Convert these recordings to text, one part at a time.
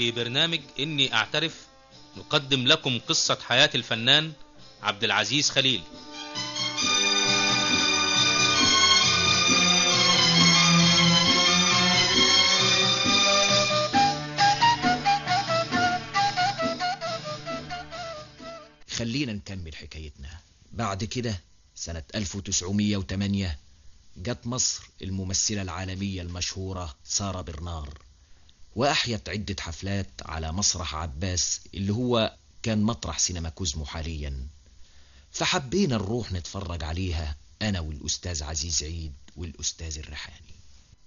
في برنامج إني أعترف نقدم لكم قصة حياة الفنان عبد العزيز خليل خلينا نكمل حكايتنا بعد كده سنة 1908 جت مصر الممثلة العالمية المشهورة سارة برنار وأحيت عدة حفلات على مسرح عباس اللي هو كان مطرح سينما كوزمو حاليا فحبينا نروح نتفرج عليها أنا والأستاذ عزيز عيد والأستاذ الريحاني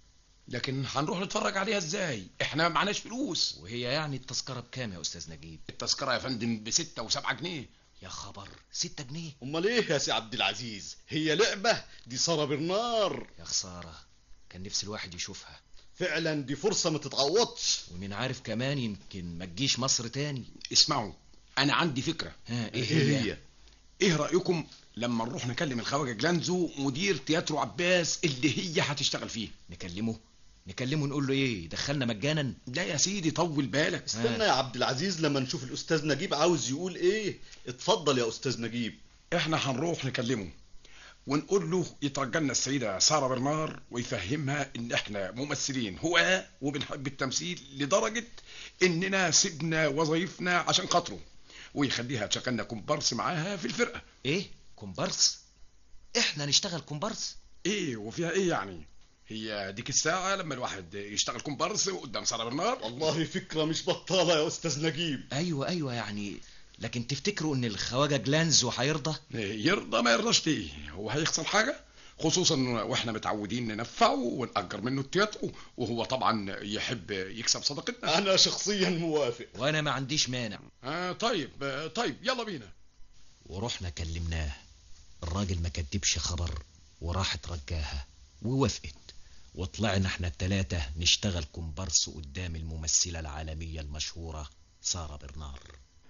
لكن هنروح نتفرج عليها ازاي احنا معناش فلوس وهي يعني التذكرة بكام يا أستاذ نجيب التذكرة يا فندم بستة وسبعة جنيه يا خبر ستة جنيه امال ايه يا سي عبد العزيز هي لعبة دي سارة برنار يا خسارة كان نفس الواحد يشوفها فعلا دي فرصة ما تتعوضش ومين عارف كمان يمكن ما تجيش مصر تاني اسمعوا انا عندي فكرة ها ايه ايه هي هي ايه رأيكم لما نروح نكلم الخواجة جلانزو مدير تياترو عباس اللي هي هتشتغل فيه نكلمه نكلمه نقول له ايه دخلنا مجانا لا يا سيدي طول بالك استنى يا عبد العزيز لما نشوف الاستاذ نجيب عاوز يقول ايه اتفضل يا استاذ نجيب احنا هنروح نكلمه ونقول له يترجلنا السيدة سارة برنار ويفهمها ان احنا ممثلين هو وبنحب التمثيل لدرجة اننا سيبنا وظايفنا عشان خاطره ويخليها تشغلنا كومبارس معاها في الفرقة ايه كومبارس احنا نشتغل كومبارس ايه وفيها ايه يعني هي ديك الساعة لما الواحد يشتغل كومبارس قدام سارة برنار والله فكرة مش بطالة يا استاذ نجيب ايوه ايوه يعني لكن تفتكروا ان الخواجه جلانزو هيرضى يرضى ما يرضاش ليه هو هيخسر حاجة خصوصا واحنا متعودين ننفعه ونأجر منه التياترو وهو طبعا يحب يكسب صداقتنا انا شخصيا موافق وانا ما عنديش مانع آه طيب آه طيب يلا بينا ورحنا كلمناه الراجل ما كدبش خبر وراح ترجاها ووافقت وطلعنا احنا التلاتة نشتغل كومبارس قدام الممثلة العالمية المشهورة سارة برنار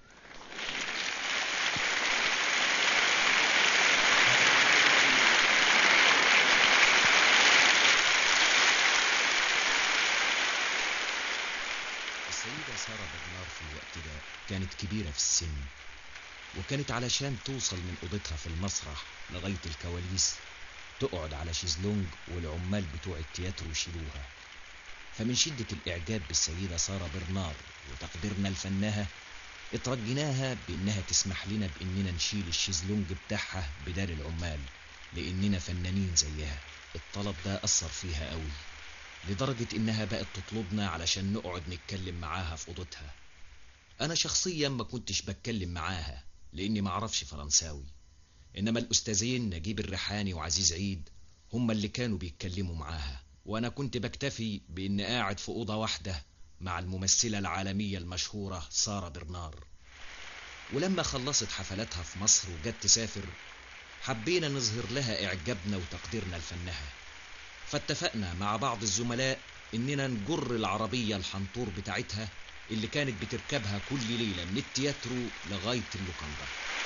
السيدة سارة برنار في الوقت ده كانت كبيرة في السن وكانت علشان توصل من أوضتها في المسرح لغاية الكواليس تقعد على شيزلونج والعمال بتوع التياترو يشيلوها فمن شدة الإعجاب بالسيدة سارة برنار وتقديرنا لفنها اترجيناها بإنها تسمح لنا بإننا نشيل الشيزلونج بتاعها بدال العمال لإننا فنانين زيها الطلب ده أثر فيها قوي لدرجة إنها بقت تطلبنا علشان نقعد نتكلم معاها في أوضتها أنا شخصيا ما كنتش بتكلم معاها لأني معرفش فرنساوي إنما الأستاذين نجيب الريحاني وعزيز عيد هما اللي كانوا بيتكلموا معاها وأنا كنت بكتفي بإن قاعد في أوضة واحدة مع الممثلة العالمية المشهورة سارة برنار ولما خلصت حفلاتها في مصر وجت تسافر حبينا نظهر لها إعجابنا وتقديرنا لفنها فاتفقنا مع بعض الزملاء إننا نجر العربية الحنطور بتاعتها اللي كانت بتركبها كل ليلة من التياترو لغاية اللوكاندا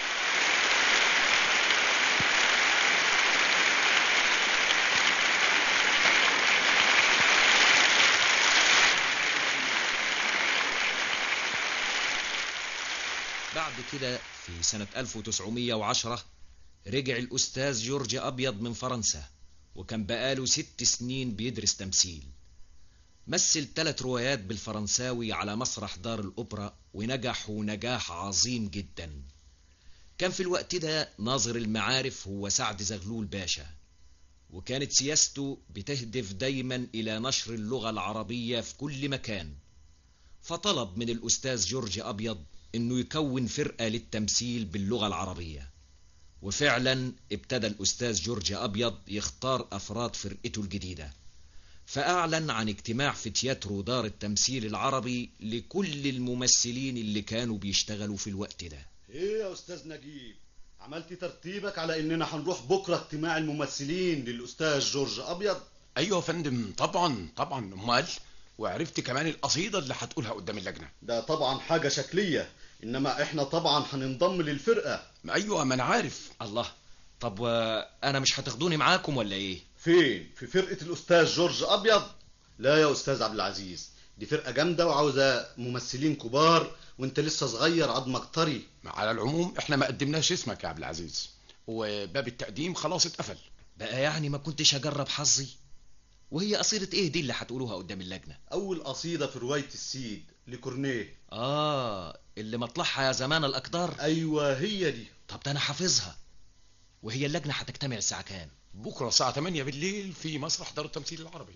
بعد كده في سنة 1910 رجع الأستاذ جورج أبيض من فرنسا وكان بقاله ست سنين بيدرس تمثيل مثل ثلاث روايات بالفرنساوي على مسرح دار الأوبرا ونجحوا نجاح عظيم جدا كان في الوقت ده ناظر المعارف هو سعد زغلول باشا وكانت سياسته بتهدف دايما إلى نشر اللغة العربية في كل مكان فطلب من الأستاذ جورج أبيض إنه يكون فرقة للتمثيل باللغة العربية وفعلا ابتدى الأستاذ جورج أبيض يختار أفراد فرقته الجديدة فأعلن عن اجتماع في تياترو دار التمثيل العربي لكل الممثلين اللي كانوا بيشتغلوا في الوقت ده ايه يا استاذ نجيب عملت ترتيبك على اننا هنروح بكرة اجتماع الممثلين للاستاذ جورج ابيض ايوه يا فندم طبعا طبعا امال وعرفت كمان القصيدة اللي هتقولها قدام اللجنة ده طبعا حاجة شكلية انما احنا طبعا هننضم للفرقة ايوه ما انا عارف الله طب وأنا مش هتاخدوني معاكم ولا إيه فين في فرقة الاستاذ جورج ابيض لا يا استاذ عبد العزيز دي فرقة جامدة وعاوزة ممثلين كبار وانت لسه صغير عظمك طري على العموم احنا ما قدمناش اسمك يا عبد العزيز وباب التقديم خلاص اتقفل بقى يعني ما كنتش اجرب حظي وهي قصيدة ايه دي اللي هتقولوها قدام اللجنة أول قصيدة في رواية السيد لكورنيه اه اللي مطلعها يا زمان الاقدار أيوة هي دي طب ده انا حافظها وهي اللجنة هتجتمع الساعة كام بكره الساعه 8 بالليل في مسرح دار التمثيل العربي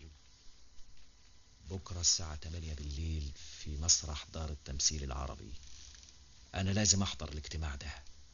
بكرة الساعة 8 بالليل في مسرح دار التمثيل العربي أنا لازم أحضر الاجتماع ده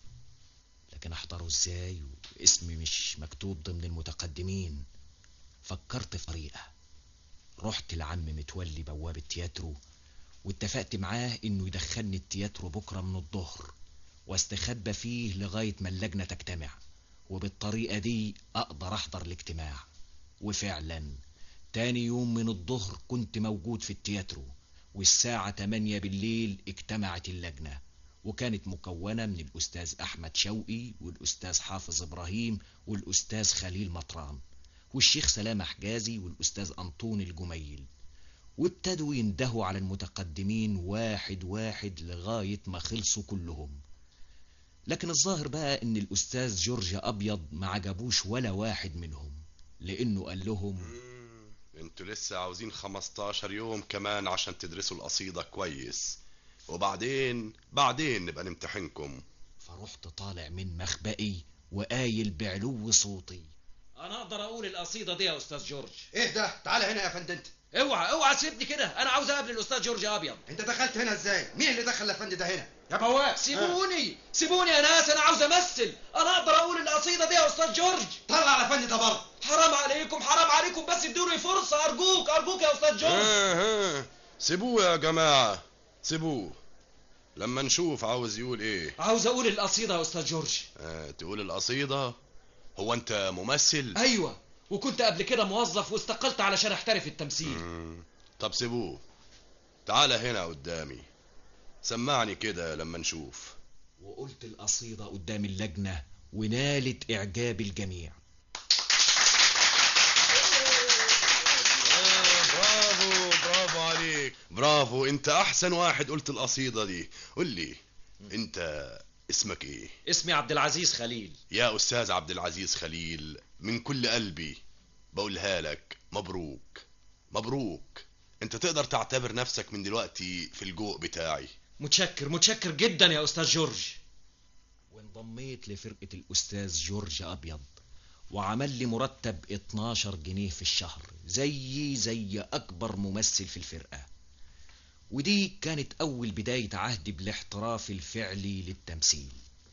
لكن أحضره إزاي واسمي مش مكتوب ضمن المتقدمين فكرت في طريقة رحت لعم متولي بواب التياترو واتفقت معاه إنه يدخلني التياترو بكرة من الظهر واستخبى فيه لغاية ما اللجنة تجتمع وبالطريقة دي أقدر أحضر الاجتماع وفعلا تاني يوم من الظهر كنت موجود في التياترو والساعة 8 بالليل اجتمعت اللجنة وكانت مكونة من الأستاذ أحمد شوقي والأستاذ حافظ إبراهيم والأستاذ خليل مطران والشيخ سلامة حجازي والأستاذ أنطون الجميل وابتدوا يندهوا على المتقدمين واحد واحد لغاية ما خلصوا كلهم لكن الظاهر بقى ان الأستاذ جورج أبيض ما عجبوش ولا واحد منهم لأنه قال لهم انتوا لسه عاوزين 15 يوم كمان عشان تدرسوا القصيدة كويس وبعدين بعدين نبقى نمتحنكم فرحت طالع من مخبئي وقايل بعلو صوتي انا اقدر اقول القصيده دي يا استاذ جورج ايه ده تعال هنا يا فندم انت اوعى اوعى تسيبني كده انا عاوز اقابل الاستاذ جورج ابيض انت دخلت هنا ازاي مين اللي دخل الافندي ده هنا يا بواب سيبوني سيبوني يا ناس انا عاوز امثل انا اقدر اقول القصيده دي يا استاذ جورج طلع الافندي ده بره حرام عليكم حرام عليكم بس ادوني فرصه ارجوك ارجوك يا استاذ جورج ها ها سيبوه يا جماعة سيبوه لما نشوف عاوز يقول ايه عاوز اقول القصيده يا استاذ جورج آه تقول القصيدة هو انت ممثل ايوه وكنت قبل كده موظف واستقلت علشان احترف التمثيل مم. طب سيبوه تعال هنا قدامي سمعني كده لما نشوف وقلت القصيده قدام اللجنه ونالت اعجاب الجميع برافو برافو عليك برافو انت احسن واحد قلت القصيدة دي قل لي انت اسمك ايه اسمي عبد العزيز خليل يا استاذ عبد العزيز خليل من كل قلبي بقولها لك مبروك مبروك انت تقدر تعتبر نفسك من دلوقتي في الجوء بتاعي متشكر متشكر جدا يا استاذ جورج وانضميت لفرقة الاستاذ جورج ابيض وعمل لي مرتب 12 جنيه في الشهر زي زي اكبر ممثل في الفرقة ودي كانت اول بداية عهدي بالاحتراف الفعلي للتمثيل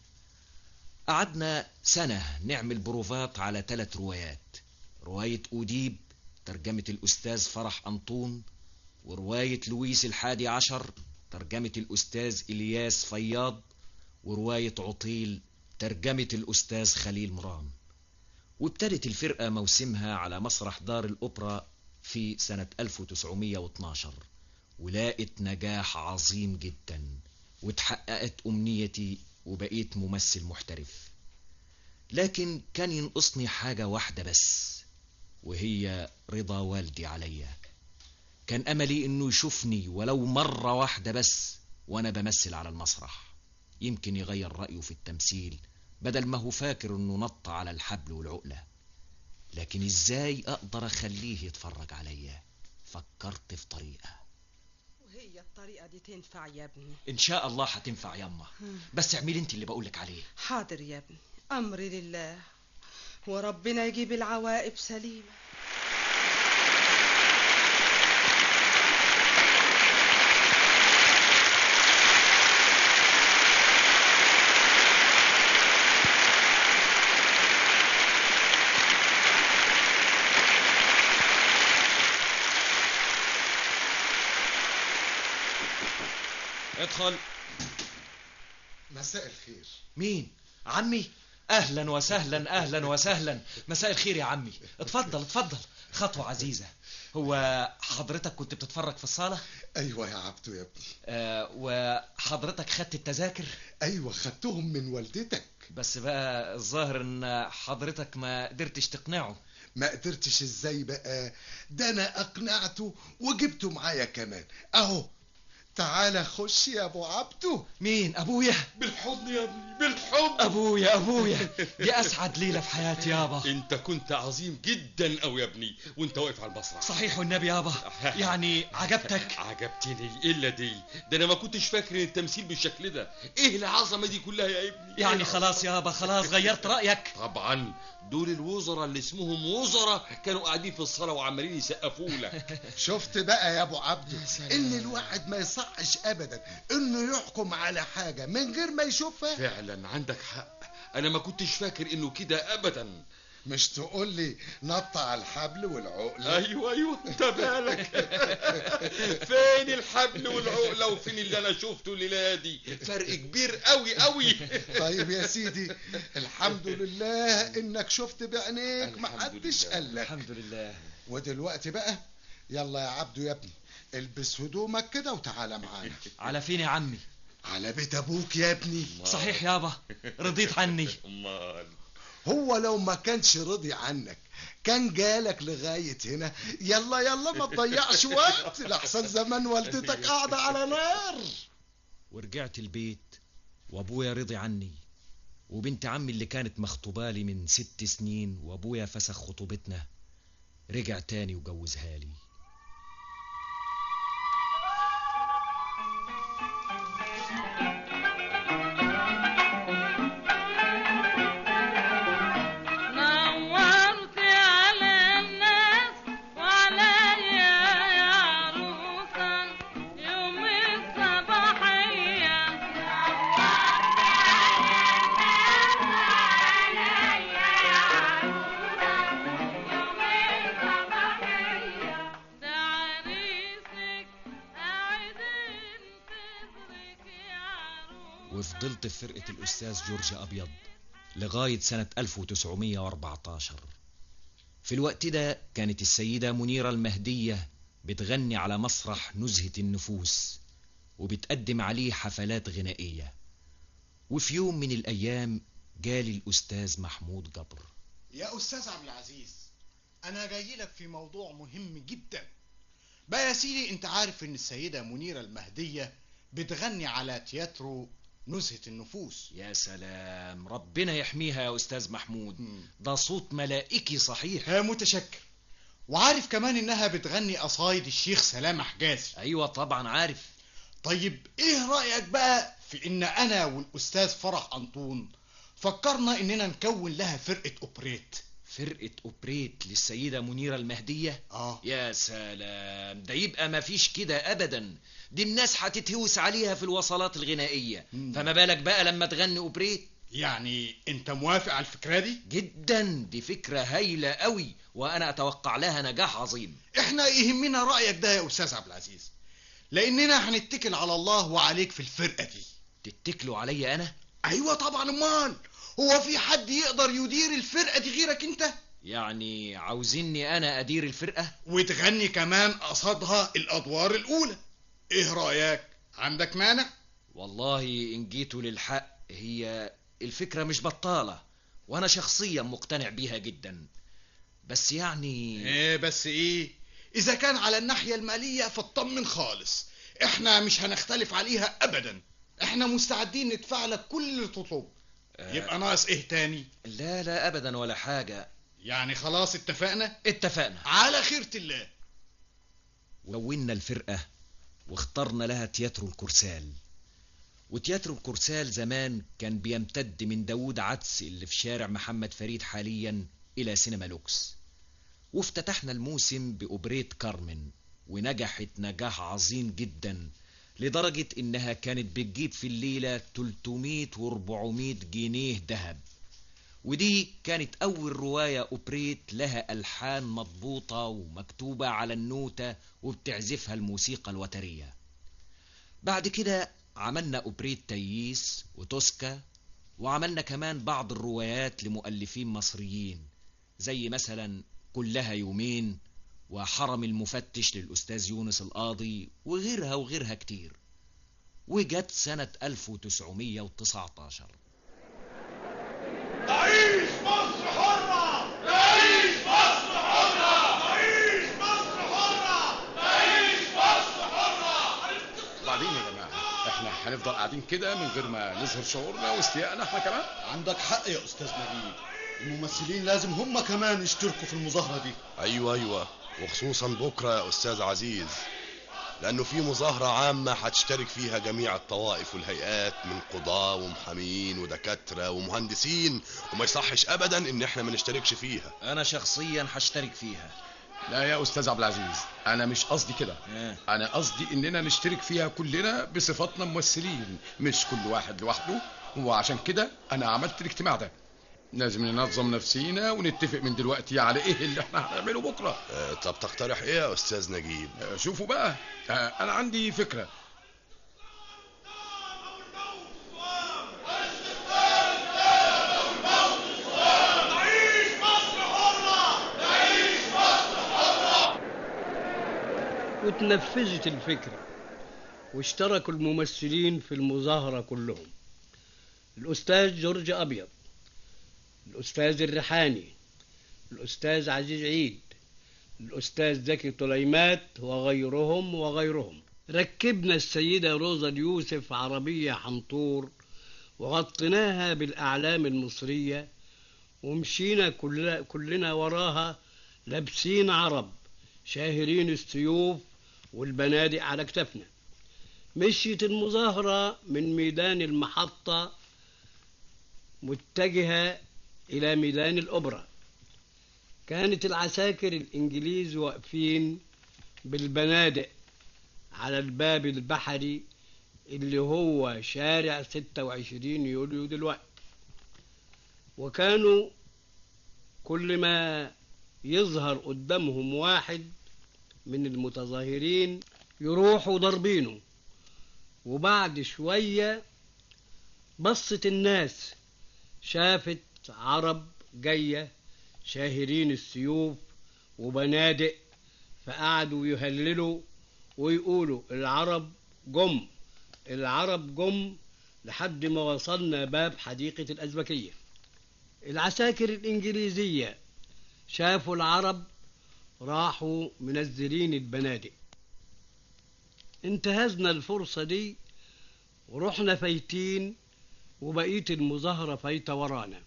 قعدنا سنة نعمل بروفات على ثلاث روايات رواية أوديب ترجمة الأستاذ فرح أنطون ورواية لويس الحادي عشر ترجمة الأستاذ إلياس فياض ورواية عطيل ترجمة الأستاذ خليل مران وابتدت الفرقة موسمها على مسرح دار الأوبرا في سنة 1912 ولقت نجاح عظيم جدا وتحققت أمنيتي وبقيت ممثل محترف لكن كان ينقصني حاجة واحدة بس وهي رضا والدي عليا كان أملي إنه يشوفني ولو مرة واحدة بس وأنا بمثل على المسرح يمكن يغير رأيه في التمثيل بدل ما هو فاكر إنه نط على الحبل والعقلة لكن إزاي أقدر أخليه يتفرج عليا فكرت في طريقة وهي الطريقة دي تنفع يا ابني إن شاء الله هتنفع يما بس اعملي أنت اللي بقولك عليه حاضر يا ابني أمري لله وربنا يجيب العواقب سليمة ادخل مساء الخير مين عمي اهلا وسهلا اهلا وسهلا مساء الخير يا عمي اتفضل اتفضل خطوة عزيزة هو حضرتك كنت بتتفرج في الصالة ايوه يا عبدو يا ابني آه وحضرتك خدت التذاكر ايوه خدتهم من والدتك بس بقى الظاهر ان حضرتك ما قدرتش تقنعه ما قدرتش ازاي بقى ده انا اقنعته وجبته معايا كمان اهو تعالى خش يا ابو عبده مين ابويا بالحضن يا ابني بالحضن ابويا ابويا دي اسعد ليله في حياتي يابا انت كنت عظيم جدا قوي يا ابني وانت واقف على المسرح صحيح والنبي يابا يعني عجبتك عجبتني الا دي ده انا ما كنتش فاكر ان التمثيل بالشكل ده ايه العظمه دي كلها يا ابني يعني خلاص يابا خلاص غيرت رايك طبعا دول الوزراء اللي اسمهم وزراء كانوا قاعدين في الصاله وعمالين يسقفوا لك شفت بقى يا ابو عبده ان الواحد ما يصحش ابدا انه يحكم على حاجه من غير ما يشوفها فعلا عندك حق انا ما كنتش فاكر انه كده ابدا مش تقول لي نطع الحبل والعقله ايوه ايوه انت بالك فين الحبل والعقله وفين اللي انا شفته الليله دي فرق كبير قوي قوي طيب يا سيدي الحمد لله انك شفت بعينيك ما الحمد حدش لله. قال لك الحمد لله ودلوقتي بقى يلا يا عبدو يا ابني البس هدومك كده وتعالى معانا على فين يا عمي على بيت ابوك يا ابني صحيح يابا رضيت عني امال هو لو ما كانش رضي عنك كان جالك لغاية هنا يلا يلا ما تضيعش وقت لحسن زمان والدتك قاعدة على نار ورجعت البيت وابويا رضي عني وبنت عمي اللي كانت مخطوبالي من ست سنين وابويا فسخ خطوبتنا رجع تاني وجوزها لي نورت على الناس وعليا يا عروسة يوم الصباحية نورت على الناس وعليا يا عروسة يوم الصباحية ده عريسك قاعد ينتظرك يا عروسة وفضلت في فرقة الأستاذ جورج أبيض لغاية سنة 1914 في الوقت ده كانت السيدة منيرة المهدية بتغني على مسرح نزهة النفوس وبتقدم عليه حفلات غنائية وفي يوم من الأيام جالي الأستاذ محمود جبر يا استاذ عبد العزيز انا جاي لك في موضوع مهم جدا بقى يا سيدي انت عارف ان السيدة منيرة المهدية بتغني على تياترو نزهة النفوس يا سلام ربنا يحميها يا أستاذ محمود مم. ده صوت ملائكي صحيح ها متشكر وعارف كمان انها بتغني قصايد الشيخ سلام حجازي أيوة طبعا عارف طيب ايه رأيك بقى في ان انا والاستاذ فرح انطون فكرنا اننا نكون لها فرقة اوبريت فرقة أوبريت للسيدة منيرة المهدية اه يا سلام ده يبقى ما فيش كده أبدا دي الناس هتتهوس عليها في الوصلات الغنائية مم. فما بالك بقى لما تغني أوبريت يعني انت موافق على الفكرة دي جدا دي فكرة هايلة قوي وأنا أتوقع لها نجاح عظيم احنا يهمنا رأيك ده يا استاذ عبد العزيز لاننا هنتكل على الله وعليك في الفرقة دي تتكلوا عليا أنا ايوه طبعا امال هو في حد يقدر يدير الفرقة دي غيرك انت يعني عاوزيني أنا أدير الفرقة وتغني كمان قصادها الادوار الاولى ايه رأيك عندك مانع والله إن جيتوا للحق هي الفكرة مش بطالة وأنا شخصيا مقتنع بيها جدا بس يعني ايه بس ايه اذا كان على الناحية المالية فاطمن خالص احنا مش هنختلف عليها ابدا احنا مستعدين ندفع لك كل اللي تطلبه آه. يبقى ناقص ايه تاني لا لا أبدا ولا حاجة يعني خلاص اتفقنا اتفقنا على خيرة الله وكونا الفرقة واخترنا لها تياترو الكرسال وتياترو الكرسال زمان كان بيمتد من داوود عدس اللي في شارع محمد فريد حاليا إلى سينما لوكس وافتتحنا الموسم بأوبريت كارمن ونجحت نجاح عظيم جدا لدرجة إنها كانت بتجيب في الليلة 300 و400 جنيه ذهب ودي كانت أول رواية أوبريت لها ألحان مضبوطة ومكتوبة على النوتة وبتعزفها الموسيقى الوترية بعد كده عملنا أوبريت تييس وتوسكا وعملنا كمان بعض الروايات لمؤلفين مصريين زي مثلا كلها يومين وحرم المفتش للأستاذ يونس القاضي وغيرها وغيرها كتير وجت سنة 1919 تعيش مصر حرة تعيش مصر هنفضل قاعدين كده من غير ما نظهر شعورنا واستيائنا احنا كمان عندك حق يا استاذ نجيب الممثلين لازم هم كمان يشتركوا في المظاهرة دي ايوه ايوه وخصوصا بكره يا استاذ عزيز لانه في مظاهره عامه هتشترك فيها جميع الطوائف والهيئات من قضاه ومحامين ودكاتره ومهندسين وما يصحش ابدا ان احنا ما نشتركش فيها انا شخصيا هشترك فيها لا يا استاذ عبد العزيز انا مش قصدي كده آه. انا قصدي اننا نشترك فيها كلنا بصفتنا ممثلين مش كل واحد لوحده وعشان كده انا عملت الاجتماع ده لازم ننظم نفسينا ونتفق من دلوقتي على ايه اللي احنا هنعمله بكره آه، طب تقترح ايه يا استاذ نجيب آه، شوفوا بقى آه، انا عندي فكره وتنفذت الفكرة واشتركوا الممثلين في المظاهرة كلهم الأستاذ جورج أبيض الأستاذ الريحاني الأستاذ عزيز عيد الأستاذ زكي طليمات وغيرهم وغيرهم ركبنا السيدة روزا اليوسف عربية حنطور وغطيناها بالأعلام المصرية ومشينا كلنا, كلنا وراها لابسين عرب شاهرين السيوف والبنادق على كتفنا مشيت المظاهرة من ميدان المحطة متجهة إلى ميدان الأوبرا كانت العساكر الإنجليز واقفين بالبنادق على الباب البحري اللي هو شارع 26 يوليو دلوقتي وكانوا كل ما يظهر قدامهم واحد من المتظاهرين يروحوا ضاربينه وبعد شوية بصت الناس شافت عرب جاية شاهرين السيوف وبنادق فقعدوا يهللوا ويقولوا العرب جم العرب جم لحد ما وصلنا باب حديقة الأزبكية العساكر الإنجليزية شافوا العرب راحوا منزلين البنادق انتهزنا الفرصة دي ورحنا فايتين وبقية المظاهرة فايتة ورانا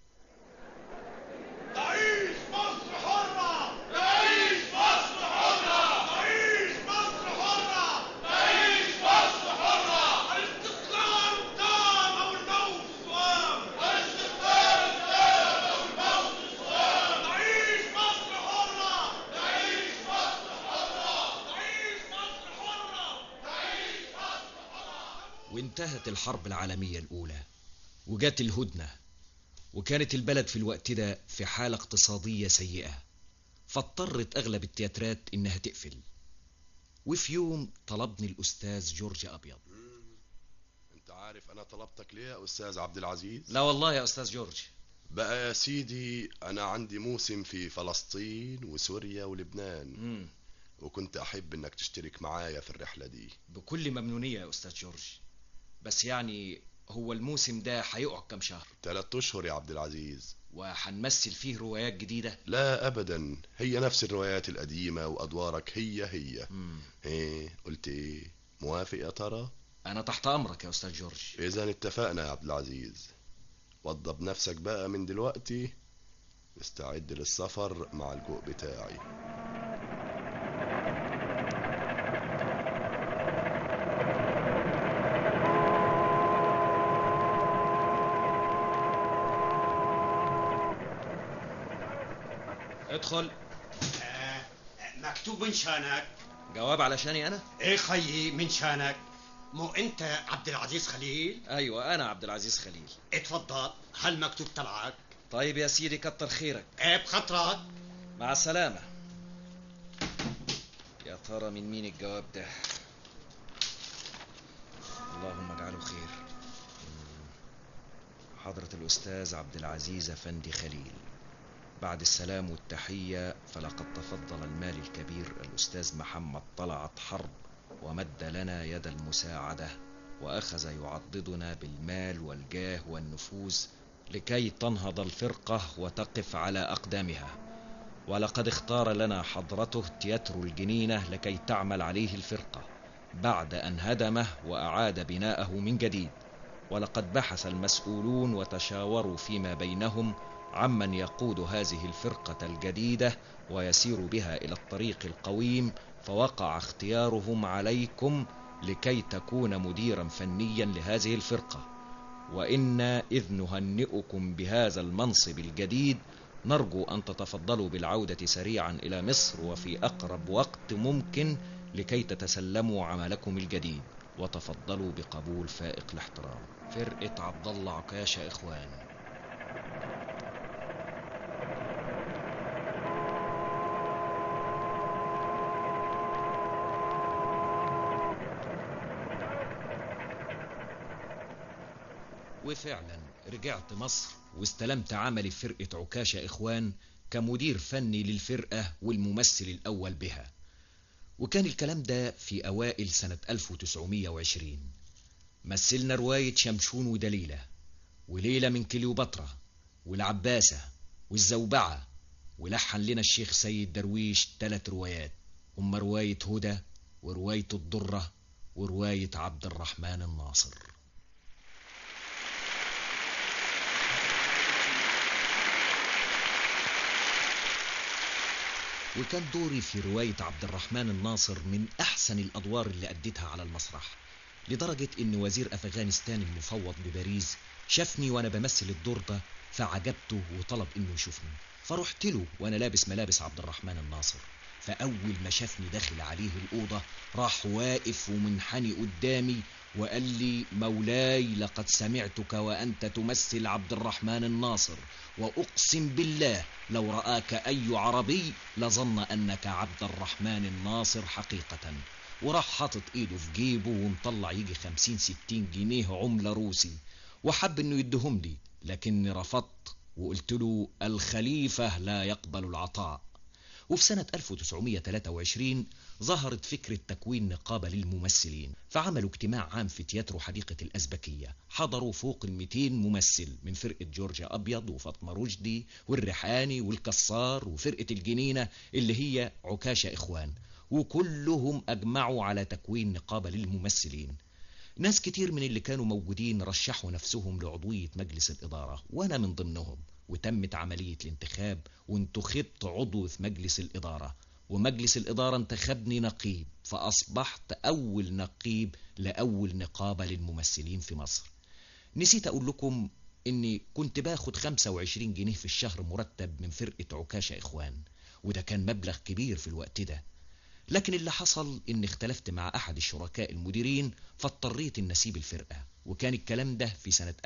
تعيش مصر حرة تعيش مصر حرة تعيش مصر حرة تعيش مصر حرة الاستقلال تام أو الموت سوام الاستقلال تام أو الموت سوام تعيش مصر حرة تعيش مصر حرة تعيش مصر حرة تعيش مصر حرة وانتهت الحرب العالمية الأولى وجات الهدنة وكانت البلد في الوقت ده في حالة اقتصادية سيئة فاضطرت أغلب التياترات إنها تقفل وفي يوم طلبني الأستاذ جورج أبيض انت عارف انا طلبتك ليه يا استاذ عبد العزيز لا والله يا أستاذ جورج بقى يا سيدي انا عندي موسم في فلسطين وسوريا ولبنان مم. وكنت احب انك تشترك معايا في الرحله دي بكل ممنونية يا أستاذ جورج بس يعني هو الموسم ده هيقعد كام شهر تلات اشهر يا عبد العزيز وهنمثل فيه روايات جديدة لا ابدا هي نفس الروايات القديمه وادوارك هي هي مم. ايه قلت ايه موافق يا ترى أنا تحت أمرك يا أستاذ جورج اذا اتفقنا يا عبد العزيز وضب نفسك بقى من دلوقتي استعد للسفر مع الجوء بتاعي ادخل مكتوب من شانك جواب علشاني أنا ايه خيي من شانك مو انت عبد العزيز خليل أيوة أنا عبد العزيز خليل اتفضل هالمكتوب تبعك طيب يا سيدي كتر خيرك ايه بخطرك مع السلامة يا ترى من مين الجواب ده اللهم اجعله خير حضرة الأستاذ عبد العزيز أفندي خليل بعد السلام والتحية فلقد تفضل المال الكبير الأستاذ محمد طلعت حرب ومد لنا يد المساعدة وأخذ يعضدنا بالمال والجاه والنفوذ لكي تنهض الفرقة وتقف على أقدامها ولقد اختار لنا حضرته تياترو الجنينة لكي تعمل عليه الفرقة بعد أن هدمه وأعاد بناءه من جديد ولقد بحث المسؤولون وتشاوروا فيما بينهم عمن يقود هذه الفرقة الجديدة ويسير بها إلى الطريق القويم فوقع اختيارهم عليكم لكي تكون مديرا فنيا لهذه الفرقة وإنا إذ نهنئكم بهذا المنصب الجديد نرجو أن تتفضلوا بالعودة سريعا إلى مصر وفي أقرب وقت ممكن لكي تتسلموا عملكم الجديد وتفضلوا بقبول فائق الاحترام فرقة عبد الله عكاشة إخوان وفعلا رجعت مصر واستلمت عملي في فرقة عكاشة إخوان كمدير فني للفرقة والممثل الأول بها وكان الكلام ده في أوائل سنة 1920 مثلنا رواية شمشون ودليلة وليلة من كليوباترا والعباسة والزوبعة ولحن لنا الشيخ سيد درويش ثلاث روايات هما رواية هدى ورواية الضرة ورواية عبد الرحمن الناصر وكان دوري في رواية عبد الرحمن الناصر من أحسن الأدوار اللي أديتها على المسرح لدرجة إن وزير أفغانستان المفوض بباريس شافني وأنا بمثل الدور ده فعجبته وطلب إنه يشوفني فرحت له وأنا لابس ملابس عبد الرحمن الناصر فأول ما شافني داخل عليه الأوضة راح واقف ومنحني قدامي وقال لي مولاي لقد سمعتك وأنت تمثل عبد الرحمن الناصر وأقسم بالله لو رآك أي عربي لظن أنك عبد الرحمن الناصر حقيقة وراح حاطط ايده في جيبه ومطلع يجي خمسين ستين جنيه عملة روسي وحب انه يدهم لي لكني رفضت وقلت له الخليفة لا يقبل العطاء وفي سنة 1923 ظهرت فكرة تكوين نقابة للممثلين فعملوا اجتماع عام في تياترو حديقة الأزبكية حضروا فوق ال 200 ممثل من فرقة جورجيا أبيض وفاطمة رشدي والريحاني والكسار وفرقة الجنينة اللي هي عكاشة إخوان وكلهم أجمعوا على تكوين نقابة للممثلين ناس كتير من اللي كانوا موجودين رشحوا نفسهم لعضوية مجلس الإدارة وأنا من ضمنهم وتمت عملية الانتخاب وانتخبت عضو في مجلس الإدارة ومجلس الإدارة انتخبني نقيب فأصبحت أول نقيب لأول نقابة للممثلين في مصر نسيت أقول لكم إني كنت باخد 25 جنيه في الشهر مرتب من فرقة عكاشة إخوان وده كان مبلغ كبير في الوقت ده لكن اللي حصل إن اختلفت مع أحد الشركاء المديرين فاضطريت إن أسيب الفرقة وكان الكلام ده في سنة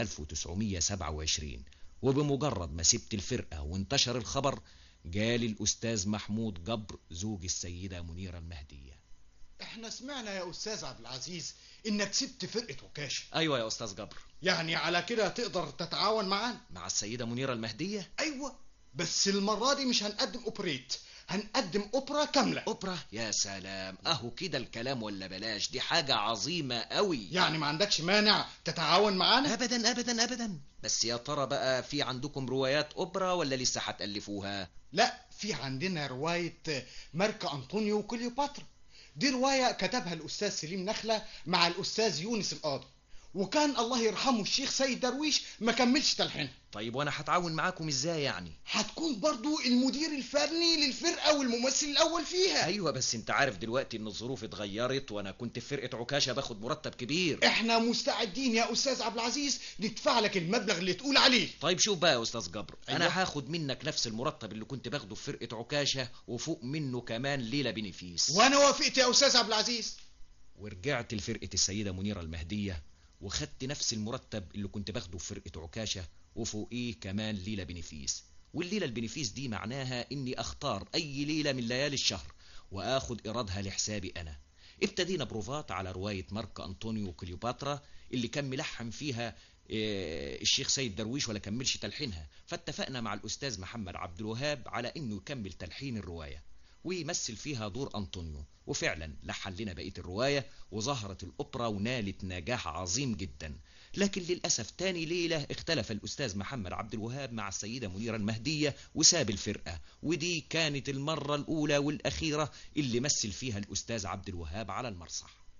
1927 وبمجرد ما سبت الفرقة وانتشر الخبر جالي الأستاذ محمود جبر زوج السيدة منيرة المهدية احنا سمعنا يا استاذ عبد العزيز انك سبت فرقة عكاشة أيوة يا أستاذ جبر يعني على كده تقدر تتعاون معانا مع السيدة منيرة المهدية ايوه بس المرة دي مش هنقدم اوبريت هنقدم اوبرا كاملة أوبرا يا سلام أهو كده الكلام ولا بلاش دي حاجة عظيمة قوي يعني ما عندكش مانع تتعاون معانا أبدا أبدا أبدا بس يا ترى بقى في عندكم روايات أوبرا ولا لسه هتألفوها لا في عندنا رواية مارك أنطونيو وكليوباترا دي رواية كتبها الأستاذ سليم نخلة مع الأستاذ يونس القاضي وكان الله يرحمه الشيخ سيد درويش ما كملش تلحينها طيب وأنا هتعاون معاكم إزاي يعني هتكون برضو المدير الفني للفرقة والممثل الأول فيها أيوة بس أنت عارف دلوقتي إن الظروف اتغيرت وأنا كنت في فرقة عكاشة باخد مرتب كبير احنا مستعدين يا أستاذ عبد العزيز ندفع لك المبلغ اللي تقول عليه طيب شوف بقى يا أستاذ جبر أنا أيوة. هاخد منك نفس المرتب اللي كنت باخده في فرقة عكاشة وفوق منه كمان ليلة بنفيس وأنا وافقت يا أستاذ عبد العزيز ورجعت لفرقة السيدة منيرة المهدية وخدت نفس المرتب اللي كنت باخده في فرقة عكاشة وفوقيه كمان ليلة بنفيس والليلة البنفيس دي معناها اني اختار اي ليلة من ليالي الشهر واخد ايرادها لحسابي انا ابتدينا بروفات على رواية مارك انطونيو وكليوباترا اللي كان ملحن فيها آه، الشيخ سيد درويش ولا كملش تلحينها فاتفقنا مع الاستاذ محمد عبد الوهاب على انه يكمل تلحين الرواية ويمثل فيها دور أنطونيو وفعلا لحن لنا بقية الرواية وظهرت الأوبرا ونالت نجاح عظيم جدا لكن للأسف تاني ليلة اختلف الأستاذ محمد عبد الوهاب مع السيدة منيرة المهدية وساب الفرقة ودي كانت المرة الأولى والأخيرة اللي مثل فيها الأستاذ عبد الوهاب على المسرح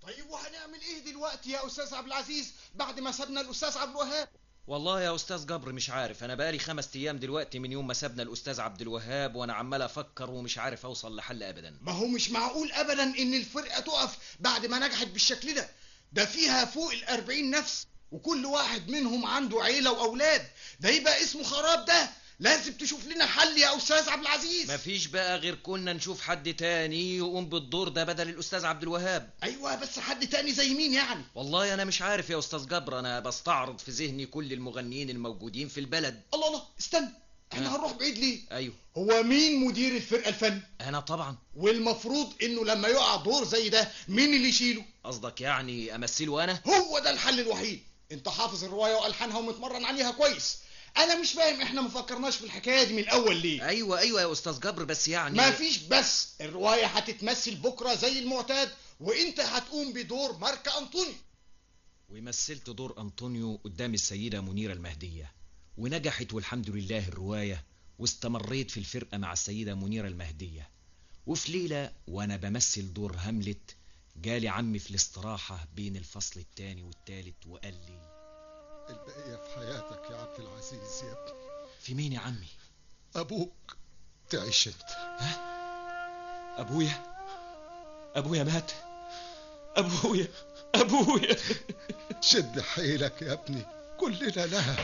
طيب وهنعمل ايه دلوقتي يا استاذ عبد العزيز بعد ما سابنا الاستاذ عبد الوهاب والله يا استاذ جبر مش عارف انا بقالي خمس ايام دلوقتي من يوم ما سابنا الاستاذ عبد الوهاب وانا عمال افكر ومش عارف اوصل لحل ابدا ما هو مش معقول ابدا ان الفرقه تقف بعد ما نجحت بالشكل ده ده فيها فوق الأربعين نفس وكل واحد منهم عنده عيله واولاد ده يبقى اسمه خراب ده لازم تشوف لنا حل يا استاذ عبد العزيز مفيش بقى غير كنا نشوف حد تاني يقوم بالدور ده بدل الاستاذ عبد الوهاب ايوه بس حد تاني زي مين يعني والله انا مش عارف يا استاذ جبر انا بستعرض في ذهني كل المغنيين الموجودين في البلد الله الله استنى احنا ها؟ هنروح بعيد ليه ايوه هو مين مدير الفرقه الفن انا طبعا والمفروض انه لما يقع دور زي ده مين اللي يشيله قصدك يعني امثله انا هو ده الحل الوحيد انت حافظ الروايه والحانها ومتمرن عليها كويس انا مش فاهم احنا ما فكرناش في الحكايه دي من الاول ليه ايوه ايوه يا استاذ جبر بس يعني ما فيش بس الروايه هتتمثل بكره زي المعتاد وانت هتقوم بدور ماركا انطوني ومثلت دور أنطونيو قدام السيدة منيرة المهدية ونجحت والحمد لله الرواية واستمريت في الفرقة مع السيدة منيرة المهدية وفي ليلة وأنا بمثل دور هاملت جالي عمي في الاستراحة بين الفصل التاني والتالت وقال لي البقية في حياتك يا عبد العزيز يا ابني في مين يا عمي أبوك تعيش أنت أبويا أبويا مات أبويا أبويا شد حيلك يا ابني كلنا لها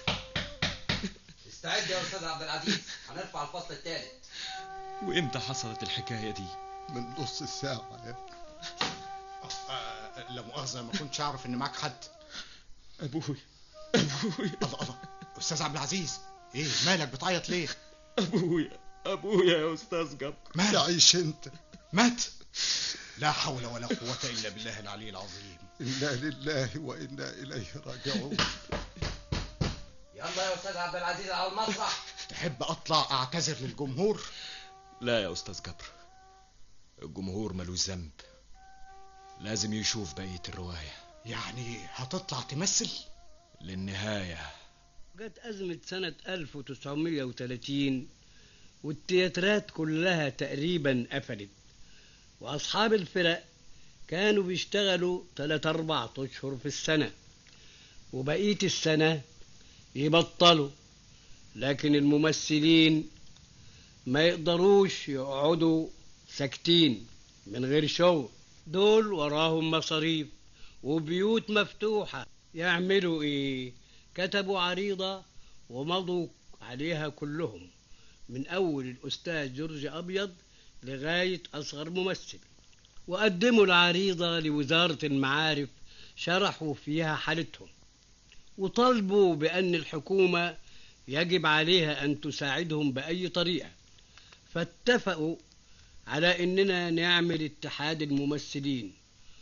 استعد يا استاذ عبد العزيز هنرفع الفصل الثالث وإمتى حصلت الحكاية دي من نص ساعة يا ابني آه لا مؤاخذه ما كنتش اعرف ان معاك حد أبويا الله الله استاذ عبد العزيز ايه مالك بتعيط ليه أبويا أبويا يا أستاذ جبر مالك تعيش أنت مات لا حول ولا قوه الا بالله العلي العظيم إنا لله وإنا إليه راجعون يلا يا استاذ عبد العزيز على المسرح تحب اطلع اعتذر للجمهور لا يا أستاذ جبر الجمهور ملوش ذنب لازم يشوف بقية الرواية يعني هتطلع تمثل للنهاية جت أزمة سنة 1930 والتياترات كلها تقريبا قفلت وأصحاب الفرق كانوا بيشتغلوا تلات أربع أشهر في السنة وبقية السنة يبطلوا لكن الممثلين ما يقدروش يقعدوا ساكتين من غير شغل دول وراهم مصاريف وبيوت مفتوحة يعملوا ايه كتبوا عريضة ومضوا عليها كلهم من أول الأستاذ جورج أبيض لغاية أصغر ممثل وقدموا العريضة لوزارة المعارف شرحوا فيها حالتهم وطالبوا بأن الحكومة يجب عليها أن تساعدهم بأي طريقة فاتفقوا على أننا نعمل اتحاد الممثلين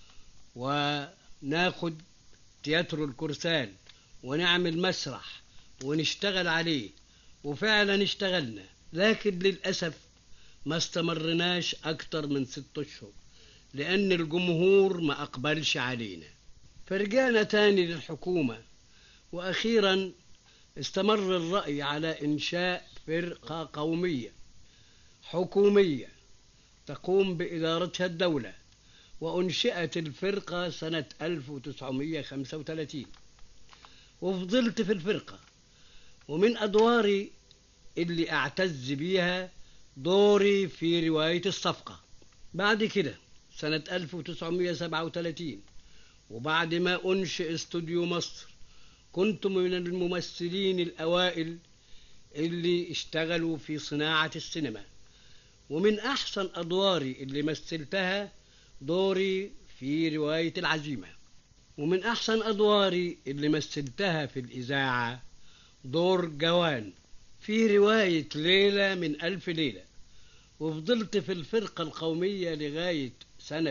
وناخد تياترو الكرسال ونعمل مسرح ونشتغل عليه وفعلا اشتغلنا لكن للأسف ما استمرناش أكتر من ست أشهر لأن الجمهور ما أقبلش علينا فرجعنا تاني للحكومة وأخيرا استمر الرأي على إنشاء فرقة قومية حكومية تقوم بإدارتها الدولة وأنشئت الفرقة سنة 1935 وفضلت في الفرقة ومن أدواري اللي أعتز بيها دوري في رواية الصفقة بعد كده سنة 1937 وبعد ما أنشئ استوديو مصر كنت من الممثلين الأوائل اللي اشتغلوا في صناعة السينما ومن أحسن أدواري اللي مثلتها دوري في رواية العزيمة ومن أحسن أدواري اللي مثلتها في الإذاعة دور جوان في رواية ليلة من ألف ليلة وفضلت في الفرقة القومية لغاية سنة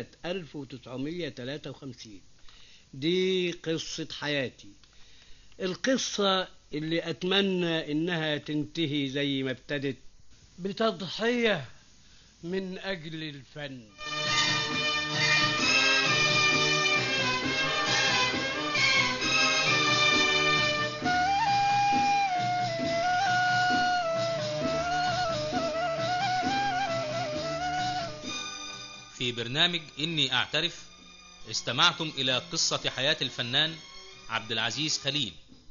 1953 دي قصة حياتي القصة اللي أتمنى إنها تنتهي زي ما ابتدت بتضحية من أجل الفن في برنامج إني أعترف استمعتم إلى قصة حياة الفنان عبد العزيز خليل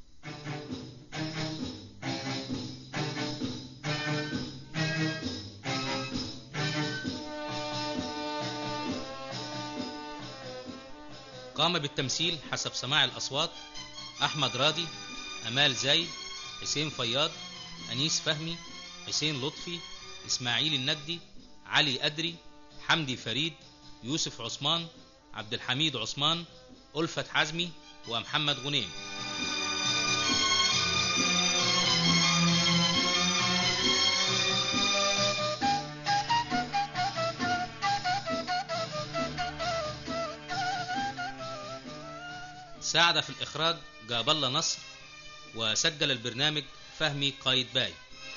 قام بالتمثيل حسب سماع الأصوات أحمد راضي أمال زايد حسين فياض أنيس فهمي حسين لطفي إسماعيل النجدي علي أدري حمدي فريد يوسف عثمان عبد الحميد عثمان ألفت حزمي ومحمد غنيم ساعد في الإخراج جاب الله نصر وسجل البرنامج فهمي قايد باي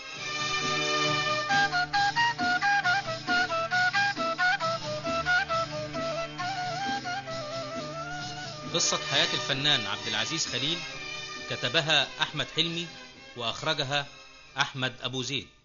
قصة حياة الفنان عبد العزيز خليل كتبها أحمد حلمي وأخرجها أحمد أبو زيد